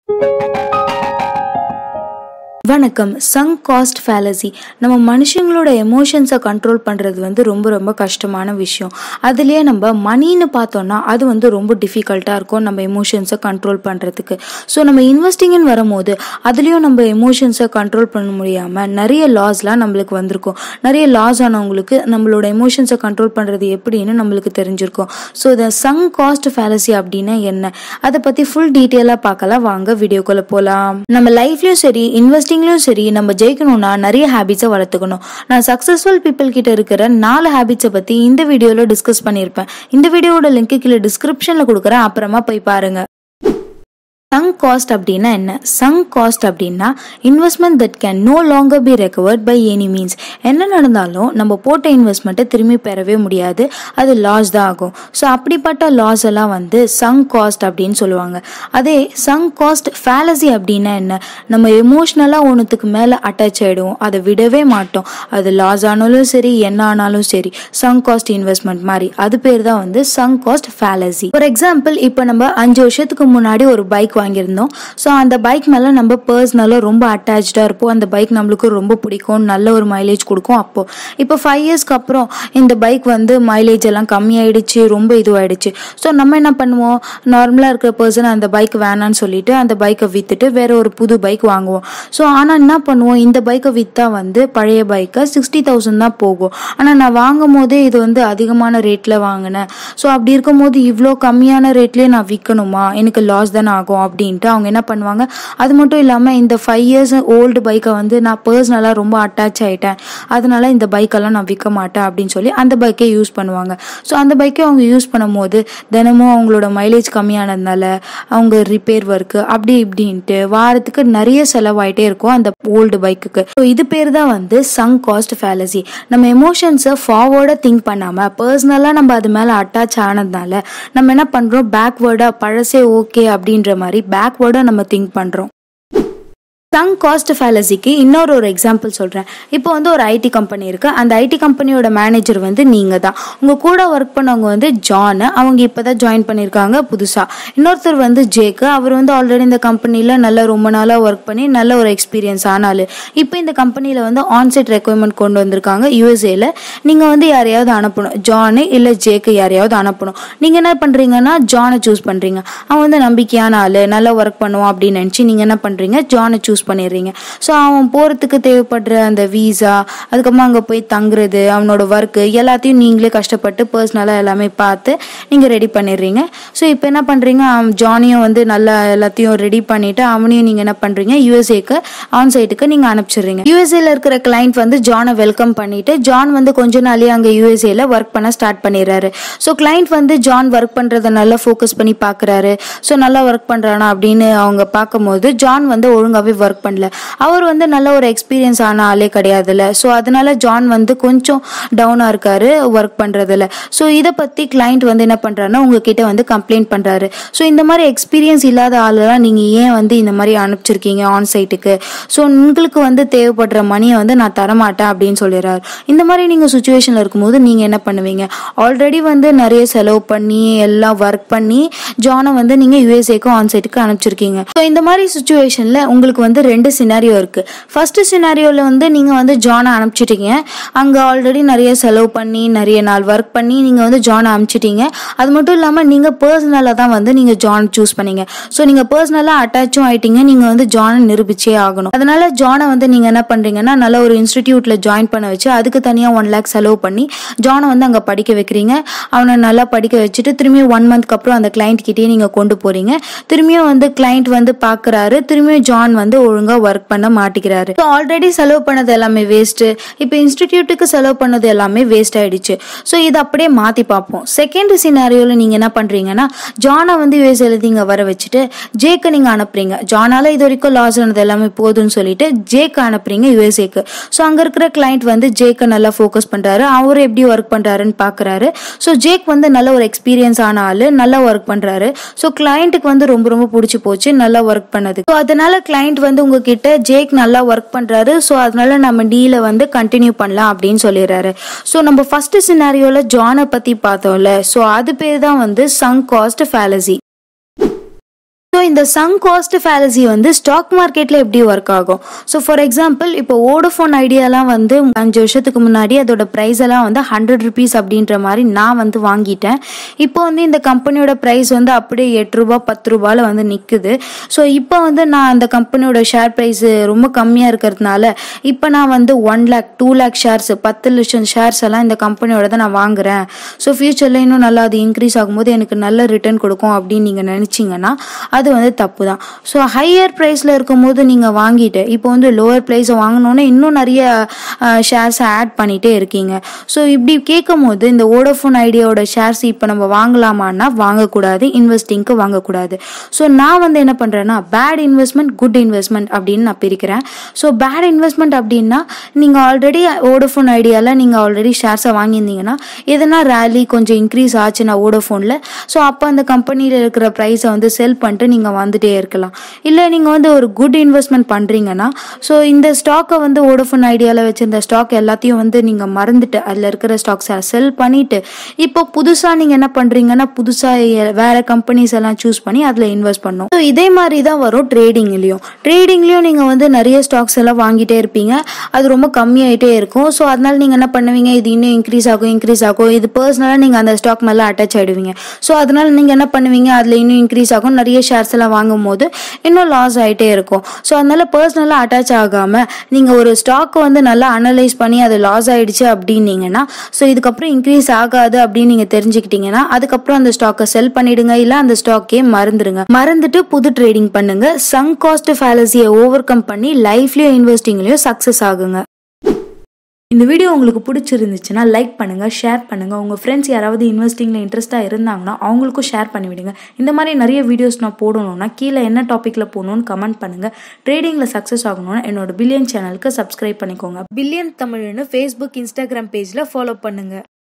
வணக்கம் Sangh cost fallacy நம்ம மனுஷங்களோட எமோஷன்ஸை கண்ட்ரோல் பண்ணுறது வந்து ரொம்ப ரொம்ப கஷ்டமான விஷயம் அதுலேயே நம்ம மணின்னு பார்த்தோன்னா அது வந்து ரொம்ப டிஃபிகல்ட்டாக இருக்கும் நம்ம எமோஷன்ஸை கண்ட்ரோல் பண்ணுறதுக்கு ஸோ நம்ம இன்வெஸ்டிங்னு வரும்போது அதுலேயும் நம்ம எமோஷன்ஸை கண்ட்ரோல் பண்ண முடியாமல் நிறைய லாஸ்லாம் நம்மளுக்கு வந்திருக்கும் நிறைய லாஸ் ஆனவங்களுக்கு நம்மளோட எமோஷன்ஸை கண்ட்ரோல் பண்ணுறது எப்படின்னு நம்மளுக்கு தெரிஞ்சிருக்கும் ஸோ இந்த சங் காஸ்ட் ஃபேலசி அப்படின்னா என்ன அதை பற்றி ஃபுல் டீட்டெயிலாக பார்க்கலாம் வாங்க வீடியோக்குள்ளே போகலாம் நம்ம லைஃப்லையும் சரி இன்வெஸ்டிங்லையும் சரி நம்ம ஜெயிக்கணும்னா நிறைய ஹேபிட்ஸை வளர்த்துக்கணும் நான் சக்ஸஸ்ஃபுல் பீப்புள் கிட்ட இருக்கிற நாலு ஹேபிட்ஸை பற்றி இந்த வீடியோவில் டிஸ்கஸ் பண்ணியிருப்பேன் இந்த வீடியோவோட லிங்க் கீழே டிஸ்கிரிப்ஷனில் கொடுக்குறேன் அப்புறமா போய் பாருங்க சங் காஸ்ட் அப்படின்னா என்ன சங் காஸ்ட் அப்படின்னா investment that can no longer be recovered by any means என்ன நடந்தாலும் நம்ம போட்ட இன்வெஸ்ட்மெண்ட்டை திரும்பி பெறவே முடியாது அது லாஸ் தான் ஆகும் ஸோ அப்படிப்பட்ட லாஸ் எல்லாம் வந்து சங் காஸ்ட் அப்படின்னு சொல்லுவாங்க அதே சங் காஸ்ட் ஃபேலசி அப்படின்னா என்ன நம்ம எமோஷ்னலாக ஒன்றுத்துக்கு மேலே அட்டாச் ஆகிடுவோம் அதை விடவே மாட்டோம் அது லாஸ் ஆனாலும் சரி என்ன ஆனாலும் சரி சங் காஸ்ட் இன்வெஸ்ட்மெண்ட் மாதிரி அது பேர் தான் வந்து sunk cost fallacy for example இப்போ நம்ம அஞ்சு வருஷத்துக்கு முன்னாடி ஒரு பைக் வாங்கியிருந்தோம் ஸோ அந்த பைக் மேலே நம்ம பர்சனலாக ரொம்ப அட்டாச்சாக இருப்போம் அந்த பைக் நம்மளுக்கு ரொம்ப பிடிக்கும் நல்ல ஒரு மைலேஜ் கொடுக்கும் அப்போ இப்போ ஃபைவ் இயர்ஸ்க்கு அப்புறம் இந்த பைக் வந்து மைலேஜ் எல்லாம் கம்மியாயிடுச்சு ரொம்ப இதுவாயிடுச்சு ஸோ நம்ம என்ன பண்ணுவோம் நார்மலாக இருக்கிற பர்சன் அந்த பைக் வேணான்னு சொல்லிட்டு அந்த பைக்கை விற்றுட்டு வேற ஒரு புது பைக் வாங்குவோம் ஸோ ஆனால் என்ன பண்ணுவோம் இந்த பைக்கை விற்றா வந்து பழைய பைக்கை சிக்ஸ்டி தௌசண்ட் தான் போகும் ஆனால் நான் வாங்கும் போதே இது வந்து அதிகமான ரேட்டில் வாங்கினேன் ஸோ அப்படி இருக்கும்போது இவ்வளோ கம்மியான ரேட்லேயே நான் விற்கணுமா எனக்கு லாஸ் தானே ஆகும் அப்படின்ட்டு அவங்க என்ன பண்ணுவாங்க அது மட்டும் இல்லாமல் இந்த ஃபைவ் இயர்ஸ் ஓல்டு பைக்கை வந்து நான் பர்சனலாக ரொம்ப அட்டாச் ஆகிட்டேன் அதனால இந்த பைக்கெல்லாம் நான் விற்க மாட்டேன் அப்படின்னு சொல்லி அந்த பைக்கை யூஸ் பண்ணுவாங்க ஸோ அந்த பைக்கை அவங்க யூஸ் பண்ணும்போது தினமும் அவங்களோட மைலேஜ் கம்மியானதுனால அவங்க ரிப்பேர் ஒர்க்கு அப்படி இப்படின்ட்டு வாரத்துக்கு நிறைய செலவாயிட்டே இருக்கும் அந்த ஓல்டு பைக்குக்கு ஸோ இது பேர் தான் வந்து சங் காஸ்ட் ஃபேலசி நம்ம எமோஷன்ஸை ஃபார்வர்டாக திங்க் பண்ணாமல் பர்சனலாக நம்ம அது மேலே அட்டாச் ஆனதுனால நம்ம என்ன பண்ணுறோம் பேக்வேர்டாக பழசே ஓகே அப்படின்ற மாதிரி பேக்வேர்டாக நம்ம திங்க் பண்ணுறோம் சங் காஸ்ட் ஃபேலசிக்கு இன்னொரு ஒரு எக்ஸாம்பிள் சொல்கிறேன் இப்போ வந்து ஒரு ஐடி கம்பெனி இருக்குது அந்த ஐடி கம்பெனியோட மேனேஜர் வந்து நீங்கள் தான் உங்கள் கூட ஒர்க் பண்ணவங்க வந்து ஜான் அவங்க இப்போ தான் ஜாயின் பண்ணியிருக்காங்க புதுசாக இன்னொருத்தர் வந்து ஜேக்கு அவர் வந்து ஆல்ரெடி இந்த கம்பெனியில் நல்ல ரொம்ப நாளாக ஒர்க் பண்ணி நல்ல ஒரு எக்ஸ்பீரியன்ஸ் ஆனாலும் இப்போ இந்த கம்பெனியில் வந்து ஆன்சைட் ரெக்குவயர்மெண்ட் கொண்டு வந்திருக்காங்க யூஎஸ்ஏல நீங்கள் வந்து யாரையாவது அனுப்பணும் ஜானு இல்லை ஜேக்கு யாரையாவது அனுப்பணும் நீங்கள் என்ன பண்ணுறீங்கன்னா ஜானை சூஸ் பண்ணுறீங்க அவன் வந்து நம்பிக்கையான ஆள் நல்லா ஒர்க் பண்ணுவான் அப்படின்னு நினச்சி நீங்கள் என்ன பண்ணுறீங்க ஜானை சூஸ் பண்ணிடுறீங்க ஸோ அவன் போகிறதுக்கு தேவைப்படுற அந்த வீசா அதுக்கப்புறமா அங்கே போய் தங்குறது அவனோட ஒர்க்கு எல்லாத்தையும் நீங்களே கஷ்டப்பட்டு பர்சனலாக எல்லாமே பார்த்து நீங்கள் ரெடி பண்ணிடுறீங்க ஸோ இப்போ என்ன பண்ணுறீங்க அவன் ஜானியும் வந்து நல்லா எல்லாத்தையும் ரெடி பண்ணிவிட்டு அவனையும் நீங்கள் என்ன பண்ணுறீங்க யூஎஸ்ஏக்கு ஆன் சைட்டுக்கு நீங்கள் அனுப்பிச்சிடுறீங்க யூஎஸ்ஏல இருக்கிற கிளைண்ட் வந்து ஜானை வெல்கம் பண்ணிவிட்டு ஜான் வந்து கொஞ்ச நாளே அங்கே யூஎஸ்ஏல ஒர்க் பண்ண ஸ்டார்ட் பண்ணிடுறாரு ஸோ கிளைண்ட் வந்து ஜான் ஒர்க் பண்ணுறதை நல்லா ஃபோக்கஸ் பண்ணி பார்க்குறாரு ஸோ நல்லா ஒர்க் பண்ணுறானா அப்படின்னு அவங்க பார்க்கும்போது ஜான் வந்து ஒழுங்காகவே ஒர்க் பண்ணல அவர் வந்து நல்ல ஒரு எக்ஸ்பீரியன்ஸ் ஆன ஆளே கிடையாதுல்ல ஸோ அதனால ஜான் வந்து கொஞ்சம் டவுனாக இருக்காரு ஒர்க் பண்ணுறதுல ஸோ இதை பற்றி கிளைண்ட் வந்து என்ன பண்ணுறாருன்னா உங்ககிட்ட வந்து கம்ப்ளைண்ட் பண்ணுறாரு ஸோ இந்த மாதிரி எக்ஸ்பீரியன்ஸ் இல்லாத ஆளெல்லாம் நீங்கள் ஏன் வந்து இந்த மாதிரி அனுப்பிச்சிருக்கீங்க ஆன் சைட்டுக்கு ஸோ உங்களுக்கு வந்து தேவைப்படுற மணியை வந்து நான் தரமாட்டேன் அப்படின்னு சொல்லிடுறாரு இந்த மாதிரி நீங்கள் சுச்சுவேஷனில் இருக்கும்போது நீங்கள் என்ன பண்ணுவீங்க ஆல்ரெடி வந்து நிறைய செலவு பண்ணி எல்லாம் ஒர்க் பண்ணி ஜானை வந்து நீங்கள் யூஎஸ்ஏக்கும் ஆன் சைட்டுக்கு அனுப்பிச்சிருக்கீங்க ஸோ இந்த மாதிரி சுச்சுவேஷனில் உங்களுக்கு வந்து ரெண்டு சினாரியோ இருக்கு ஃபர்ஸ்ட் சினாரியோவில் வந்து நீங்கள் வந்து ஜானை அனுப்பிச்சிட்டீங்க அங்கே ஆல்ரெடி நிறைய செலவு பண்ணி நிறைய நாள் ஒர்க் பண்ணி நீங்கள் வந்து ஜானை அனுப்பிச்சிட்டீங்க அது மட்டும் இல்லாமல் நீங்கள் பர்சனலாக தான் வந்து நீங்கள் ஜான் சூஸ் பண்ணீங்க ஸோ நீங்கள் பர்சனலாக அட்டாச்சும் ஆயிட்டீங்க நீங்கள் வந்து ஜானை நிரூபிச்சே ஆகணும் அதனால ஜானை வந்து நீங்கள் என்ன பண்ணுறீங்கன்னா நல்ல ஒரு இன்ஸ்டிடியூட்ல ஜாயின் பண்ண வச்சு அதுக்கு தனியாக ஒன் லேக் செலவு பண்ணி ஜானை வந்து அங்கே படிக்க வைக்கிறீங்க அவனை நல்லா படிக்க வச்சுட்டு திரும்பியும் ஒன் மந்த்க்கு அப்புறம் அந்த கிளைண்ட் கிட்டேயே நீங்கள் கொண்டு போறீங்க திரும்பியும் வந்து கிளைண்ட் வந்து பார்க்குறாரு திரும்பியும் ஜான் வந்து ஒழுங்காக ஒர்க் பண்ண மாட்டேங்கிறாரு ஸோ ஆல்ரெடி செலவு பண்ணது எல்லாமே வேஸ்ட் இப்போ இன்ஸ்டிடியூட்டுக்கு செலவு பண்ணது எல்லாமே வேஸ்ட் ஆயிடுச்சு ஸோ இதை அப்படியே மாற்றி பார்ப்போம் செகண்ட் சினாரியோவில் நீங்கள் என்ன பண்ணுறீங்கன்னா ஜானை வந்து யூஎஸ் எழுதி இங்கே வர வச்சுட்டு ஜேக்கு நீங்கள் அனுப்புறீங்க ஜானால இது வரைக்கும் லாஸ் ஆனது எல்லாமே போதும்னு சொல்லிட்டு ஜேக்கு அனுப்புறீங்க யூஎஸ்ஏக்கு ஸோ அங்கே இருக்கிற கிளைண்ட் வந்து ஜேக்கு நல்லா ஃபோக்கஸ் பண்ணுறாரு அவர் எப்படி ஒர்க் பண்ணுறாருன்னு பார்க்குறாரு ஸோ ஜேக் வந்து நல்ல ஒரு எக்ஸ்பீரியன்ஸ் ஆன ஆள் நல்லா ஒர்க் பண்ணுறாரு ஸோ கிளைண்ட்டுக்கு வந்து ரொம்ப ரொம்ப பிடிச்சி போச்சு நல்லா ஒர்க் பண்ணது ஸோ அதனால கிளைண்ட் வந்து உங்ககிட்ட ஜேக் நல்லா ஒர்க் பண்றாரு ஸோ அதனால நம்ம டீலை வந்து கண்டினியூ பண்ணலாம் அப்படின்னு சொல்லிடுறாரு ஸோ நம்ம ஃபர்ஸ்ட் சினாரியோல ஜானை பத்தி பார்த்தோம்ல ஸோ அது பேர் தான் வந்து சங் காஸ்ட் ஃபேலசி ஸோ இந்த சங் காஸ்ட் ஃபேலசி வந்து ஸ்டாக் மார்க்கெட்டில் எப்படி ஒர்க் ஆகும் ஸோ ஃபார் எக்ஸாம்பிள் இப்போ ஓடோஃபோன் ஐடியாலாம் வந்து அஞ்சு வருஷத்துக்கு முன்னாடி அதோட ப்ரைஸ் எல்லாம் வந்து ஹண்ட்ரட் ருபீஸ் அப்படின்ற மாதிரி நான் வந்து வாங்கிட்டேன் இப்போ வந்து இந்த கம்பெனியோட ப்ரைஸ் வந்து அப்படியே எட்டு ரூபா பத்து ரூபாயில் வந்து நிற்குது ஸோ இப்போ வந்து நான் அந்த கம்பெனியோட ஷேர் ப்ரைஸ் ரொம்ப கம்மியாக இருக்கிறதுனால இப்போ நான் வந்து one lakh two lakh shares பத்து லட்சம் ஷேர்ஸ் எல்லாம் இந்த கம்பெனியோட தான் நான் வாங்குறேன் ஸோ ஃபியூச்சரில் இன்னும் நல்லா அது இன்க்ரீஸ் ஆகும்போது எனக்கு நல்ல ரிட்டர்ன் கொடுக்கும் அப்படின்னு நீங்கள் நினச்சிங்கன்னா அது வந்து தப்பு தான் ஸோ ஹையர் ப்ரைஸில் இருக்கும்போது நீங்கள் வாங்கிட்டு இப்போ வந்து லோவர் ப்ரைஸை வாங்கினோன்னே இன்னும் நிறைய ஷேர்ஸை ஆட் பண்ணிகிட்டே இருக்கீங்க ஸோ இப்படி கேட்கும் போது இந்த ஓடோஃபோன் ஐடியாவோட ஷேர்ஸ் இப்போ நம்ம வாங்கலாமான்னா வாங்கக்கூடாது இன்வெஸ்டிங்க்கு வாங்கக்கூடாது ஸோ நான் வந்து என்ன பண்ணுறேன்னா பேட் இன்வெஸ்ட்மெண்ட் குட் இன்வெஸ்ட்மெண்ட் அப்படின்னு நான் பிரிக்கிறேன் ஸோ பேட் இன்வெஸ்ட்மெண்ட் அப்படின்னா நீங்கள் ஆல்ரெடி ஓடோஃபோன் ஐடியாவில் நீங்கள் ஆல்ரெடி ஷேர்ஸை வாங்கியிருந்தீங்கன்னா எதனா ரேலி கொஞ்சம் இன்க்ரீஸ் ஆச்சுன்னா ஓடோஃபோனில் ஸோ அப்போ அந்த கம்பெனியில் இருக்கிற ப்ரைஸை வந்து செல் பண்ணிட்டு நீங்கள் வந்துட்டே இருக்கலாம் இல்லை நீங்கள் வந்து ஒரு குட் இன்வெஸ்ட்மெண்ட் பண்ணுறீங்கன்னா ஸோ இந்த ஸ்டாக்கை வந்து ஓடோஃபோன் ஐடியாவில் வச்சிருந்த ஸ்டாக் எல்லாத்தையும் வந்து நீங்கள் மறந்துட்டு அதில் இருக்கிற ஸ்டாக்ஸை செல் பண்ணிட்டு இப்போ புதுசாக நீங்கள் என்ன பண்ணுறீங்கன்னா புதுசாக வேற கம்பெனிஸ் எல்லாம் சூஸ் பண்ணி அதில் இன்வெஸ்ட் பண்ணும் ஸோ இதே மாதிரி தான் வரும் ட்ரேடிங்லேயும் ட்ரேடிங்லேயும் நீங்கள் வந்து நிறைய ஸ்டாக்ஸ் எல்லாம் வாங்கிட்டே இருப்பீங்க அது ரொம்ப கம்மியாயிட்டே இருக்கும் ஸோ அதனால நீங்கள் என்ன பண்ணுவீங்க இது இன்னும் இன்க்ரீஸ் ஆகும் இன்க்ரீஸ் ஆகும் இது பர்சனலாக நீங்கள் அந்த ஸ்டாக் மேலே அட்டாச் ஆகிடுவீங்க ஸோ அதனால நீங்கள் என்ன பண்ணுவீங்க அதில் இன்னும் இன்க்ரீஸ் ஆகும் நிறைய ஷேர்ஸ் எல்லாம் வாங்கும் போது இன்னும் லாஸ் ஆகிட்டே இருக்கும் ஸோ அதனால பர்சனலாக அட்டாச் ஆகாமல் நீங்கள் ஒரு ஸ்டாக்கை வந்து நல்லா அனலைஸ் பண்ணி அது லாஸ் ஆயிடுச்சு அப்படின்னீங்கன்னா ஸோ இதுக்கப்புறம் இன்க்ரீஸ் ஆகாது அப்படின்னு நீங்கள் தெரிஞ்சுக்கிட்டீங்கன்னா அதுக்கப்புறம் அந்த ஸ்டாக்கை செல் பண்ணிடுங்க இல்லை அந்த ஸ்டாக்கே மறந்துடுங்க மறந்துட்டு புது ட்ரேடிங் பண்ணுங்க சங் காஸ்ட் ஃபேலசியை ஓவர் கம் பண்ணி லைஃப்லயும் இன்வெஸ்டிங்லயும் சக்ஸஸ் ஆகுங்க இந்த வீடியோ உங்களுக்கு பிடிச்சிருந்துச்சுன்னா லைக் பண்ணுங்கள் ஷேர் பண்ணுங்கள் உங்கள் ஃப்ரெண்ட்ஸ் யாராவது இன்வெஸ்டிங்கில் இன்ட்ரெஸ்ட்டாக இருந்தாங்கன்னா அவங்களுக்கும் ஷேர் பண்ணி விடுங்க இந்த மாதிரி நிறைய வீடியோஸ் நான் போடணும்னா கீழே என்ன டாப்பிக்கில் போகணும்னு கமெண்ட் பண்ணுங்கள் ட்ரேடிங்கில் சக்ஸஸ் ஆகணும்னா என்னோட பில்லியன் சேனலுக்கு சப்ஸ்கிரைப் பண்ணிக்கோங்க பில்லியன் தமிழ்னு ஃபேஸ்புக் இன்ஸ்டாகிராம் பேஜில் ஃபாலோ பண்ணுங்கள்